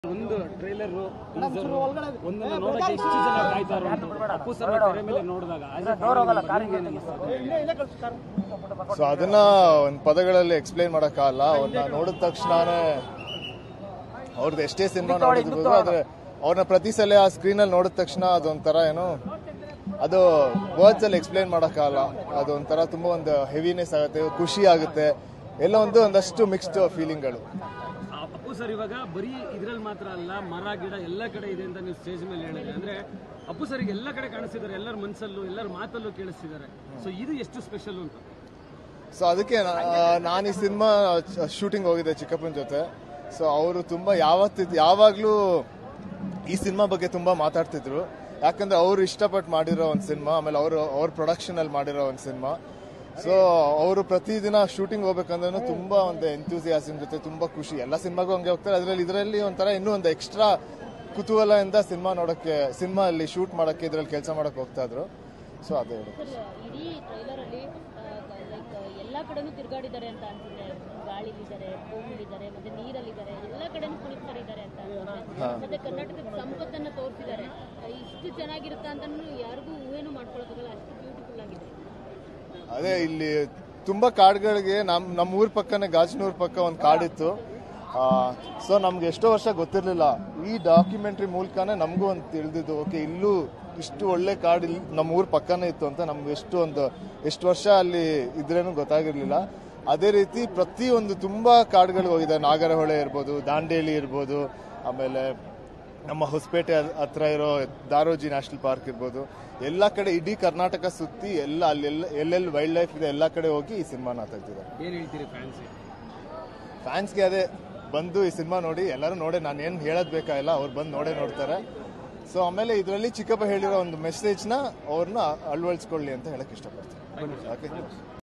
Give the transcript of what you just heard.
ಒಂದು ಟ್ರೈಲರ್ ಒಂದು ನೋಡಕ್ಕೆ ಎಷ್ಟು ಜನ ಕಾಯ್ತಾರೋ ಅಂತ. ಅಪ್ಪು ಸರ್ ತೆರೆ ಮೇಲೆ ನೋಡಿದಾಗ as a family member ನಿಮ್ಗೆ ಏನ್ ಅನಿಸ್ತು? ಸೊ ಅದನ್ನ ಒಂದು ಪದಗಳಲ್ಲಿ ಎಕ್ಸ್ಪ್ಲೈನ್ ಮಾಡೋಕ್ಕಾಗಲ್ಲ ಅವ್ರನ್ನ ನೋಡಿದ ತಕ್ಷಣನೇ ಅವ್ರದ್ದು ಎಷ್ಟೇ ಸಿನಿಮಾ ನೋಡಿದ್ರು ಆದ್ರೆ ಅವ್ರನ್ನ ಪ್ರತಿ ಸಲ ಆ ಸ್ಕ್ರೀನಲ್ಲಿ ನೋಡಿದ ತಕ್ಷಣ ಅದೊಂಥರ ಏನು ಅದು ವರ್ಡ್ಸ್ ಅಲ್ಲಿ ಎಕ್ಸ್ಪ್ಲೈನ್ ಮಾಡೋಕ್ಕಾಗಲ್ಲ ಅದೊಂಥರ ತುಂಬಾ ಒಂದು ಹೆವಿನೆಸ್ ಆಗುತ್ತೆ ಖುಷಿ ಆಗುತ್ತೆ ಎಲ್ಲ ಒಂದು ಒಂದಷ್ಟು ಮಿಕ್ಸ್ಡ್ ಫೀಲಿಂಗ್ಗಳು ಆ ಅಪ್ಪು ಸರ್ ಇವಾಗ ಬರೀ ಇದ್ರಲ್ಲಿ ಮಾತ್ರ ಅಲ್ಲ ಮರ ಗಿಡ ಎಲ್ಲ ಕಡೆ ಇದೆ ಅಂತ ನೀವು ಸ್ಟೇಜ್ ಮೇಲೆ ಹೇಳಿದ್ರೆ ಅಂದ್ರೆ ಅಪ್ಪು ಸರ್ ಎಲ್ಲ ಕಡೆ ಕಾಣಿಸ್ತಿದ್ದಾರೆ ಎಲ್ಲರ ಮನಸ್ಸಲ್ಲೂ ಎಲ್ಲರ ಮಾತಲ್ಲೂ ಕೇಳಿಸ್ತಿದ್ದಾರೆ ಸೊ ಇದು ಎಷ್ಟು ಸ್ಪೆಷಲ್ ಅಂತ ಸೊ ಅದಕ್ಕೆ ನಾನು ಈ ಸಿನಿಮಾ ಶೂಟಿಂಗ್ ಹೋಗಿದ್ದೆ ಚಿಕ್ಕಪ್ಪನ ಜೊತೆ ಸೊ ಅವರು ತುಂಬಾ ಯಾವತ್ತಿದ್ ಯಾವಾಗ್ಲೂ ಈ ಸಿನಿಮಾ ಬಗ್ಗೆ ತುಂಬಾ ಮಾತಾಡ್ತಿದ್ರು ಯಾಕಂದ್ರೆ ಅವರು ಇಷ್ಟಪಟ್ಟು ಮಾಡಿರೋ ಒಂದು ಸಿನಿಮಾ ಆಮೇಲೆ ಅವರು ಅವ್ರ ಪ್ರೊಡಕ್ಷನ್ ಅಲ್ಲಿ ಮಾಡಿರೋ ಒಂದು ಸಿನಿಮಾ ಸೊ ಅವರು ಪ್ರತಿದಿನ ಶೂಟಿಂಗ್ ಹೋಗ್ಬೇಕಂದ್ರೂ ತುಂಬಾ ಒಂದು ಎಂತೂಸಿಯಾಸಮ್ ಜೊತೆ ತುಂಬಾ ಖುಷಿ ಎಲ್ಲ ಸಿನಿಮಾಗೂ ಹಂಗೆ ಹೋಗ್ತಾರೆ ಅದ್ರಲ್ಲಿ ಇದರಲ್ಲಿ ಒಂಥರ ಇನ್ನೂ ಒಂದು ಎಕ್ಸ್ಟ್ರಾ ಕುತೂಹಲದಿಂದ ಸಿನಿಮಾ ನೋಡಕ್ಕೆ ಸಿನಿಮಾ ಅಲ್ಲಿ ಶೂಟ್ ಮಾಡಕ್ಕೆ ಇದ್ರಲ್ಲಿ ಕೆಲಸ ಮಾಡಕ್ ಹೋಗ್ತಾ ಇದ್ರು ಸೊ ಅದೇ ಹೇಳು ಸರ್ ಇಡೀ ಟ್ರೈಲರ್ ಅಲ್ಲಿ ಲೈಕ್ ಎಲ್ಲ ಕಡೆನೂ ತಿರುಗಾಡಿದ್ದಾರೆ ಅಂತ ಅನ್ಸುತ್ತೆ ಗಾಳಿಲಿದ್ದಾರೆ ಭೂಮಿಲಿದ್ದಾರೆ ಮತ್ತೆ ನೀರಲ್ಲಿದ್ದಾರೆ ಎಲ್ಲ ಕಡೆನೂ ಕುಣಿಸ್ತಾ ಇದ್ದಾರೆ ಅಂತ ಅನ್ಸುತ್ತೆ ಮತ್ತೆ ಕರ್ನಾಟಕದ ಸಂಪತ್ತನ್ನ ತೋರಿಸಿದ್ದಾರೆ ಇಷ್ಟು ಚೆನ್ನಾಗಿರುತ್ತೆ ಅಂತ ಯಾರಿಗೂ ಊಹೆನೂ ಮಾಡ್ಕೊಳಕ್ಕಾಗಲ್ಲ ಅಷ್ಟು ಬ್ಯೂಟಿಫುಲ್ ಆಗಿದೆ ಅದೇ ಇಲ್ಲಿ ತುಂಬಾ ಕಾಡುಗಳಿಗೆ ನಮ್ ನಮ್ಮ ಊರ್ ಪಕ್ಕನೆ ಗಾಜನೂರ್ ಪಕ್ಕ ಒಂದು ಕಾಡಿತ್ತು ಸೊ ನಮ್ಗೆ ಎಷ್ಟೋ ವರ್ಷ ಗೊತ್ತಿರ್ಲಿಲ್ಲ ಈ ಡಾಕ್ಯುಮೆಂಟ್ರಿ ಮೂಲಕನೇ ನಮಗೂ ಒಂದು ತಿಳಿದಿದ್ದು ಓಕೆ ಇಲ್ಲೂ ಇಷ್ಟು ಒಳ್ಳೆ ಕಾಡು ಇಲ್ಲಿ ನಮ್ಮ ಊರ್ ಪಕ್ಕನೇ ಇತ್ತು ಅಂತ ನಮ್ಗೆ ಎಷ್ಟು ಒಂದು ಎಷ್ಟು ವರ್ಷ ಅಲ್ಲಿ ಇದ್ರೇನು ಗೊತ್ತಾಗಿರ್ಲಿಲ್ಲ ಅದೇ ರೀತಿ ಪ್ರತಿಯೊಂದು ತುಂಬಾ ಕಾಡುಗಳಿಗೆ ಹೋಗಿದೆ ನಾಗರಹೊಳೆ ಇರ್ಬೋದು ದಾಂಡೇಲಿ ಇರ್ಬೋದು ಆಮೇಲೆ ನಮ್ಮ ಹೊಸಪೇಟೆ ಹತ್ರ ಇರೋ ದಾರೋಜಿ ನ್ಯಾಷನಲ್ ಪಾರ್ಕ್ ಇರ್ಬೋದು ಎಲ್ಲ ಕಡೆ ಇಡೀ ಕರ್ನಾಟಕ ಸುತ್ತಿ ಎಲ್ಲ ಅಲ್ಲೆಲ್ಲ ಎಲ್ಲೆಲ್ಲಿ ವೈಲ್ಡ್ ಲೈಫ್ ಇದೆ ಎಲ್ಲ ಕಡೆ ಹೋಗಿ ಈ ಸಿನಿಮಾನ ತೆಗ್ದಿದ್ದಾರೆ ಏನ್ ಹೇಳ್ತೀರಿ ಫ್ಯಾನ್ಸ್ ಫ್ಯಾನ್ಸ್ಗೆ ಅದೇ ಬಂದು ಈ ಸಿನಿಮಾ ನೋಡಿ ಎಲ್ಲರೂ ನೋಡೇ ನಾನು ಏನು ಹೇಳೋದ್ ಬೇಕಾಗಿಲ್ಲ ಅವ್ರು ಬಂದು ನೋಡೇ ನೋಡ್ತಾರೆ ಸೊ ಆಮೇಲೆ ಇದರಲ್ಲಿ ಚಿಕ್ಕಪ್ಪ ಹೇಳಿರೋ ಒಂದು ಮೆಸೇಜ್ನ ಅವ್ರನ್ನ ಅಳವಡಿಸ್ಕೊಳ್ಳಿ ಅಂತ ಹೇಳಕ್ ಇಷ್ಟಪಡ್ತೀನಿ ಓಕೆ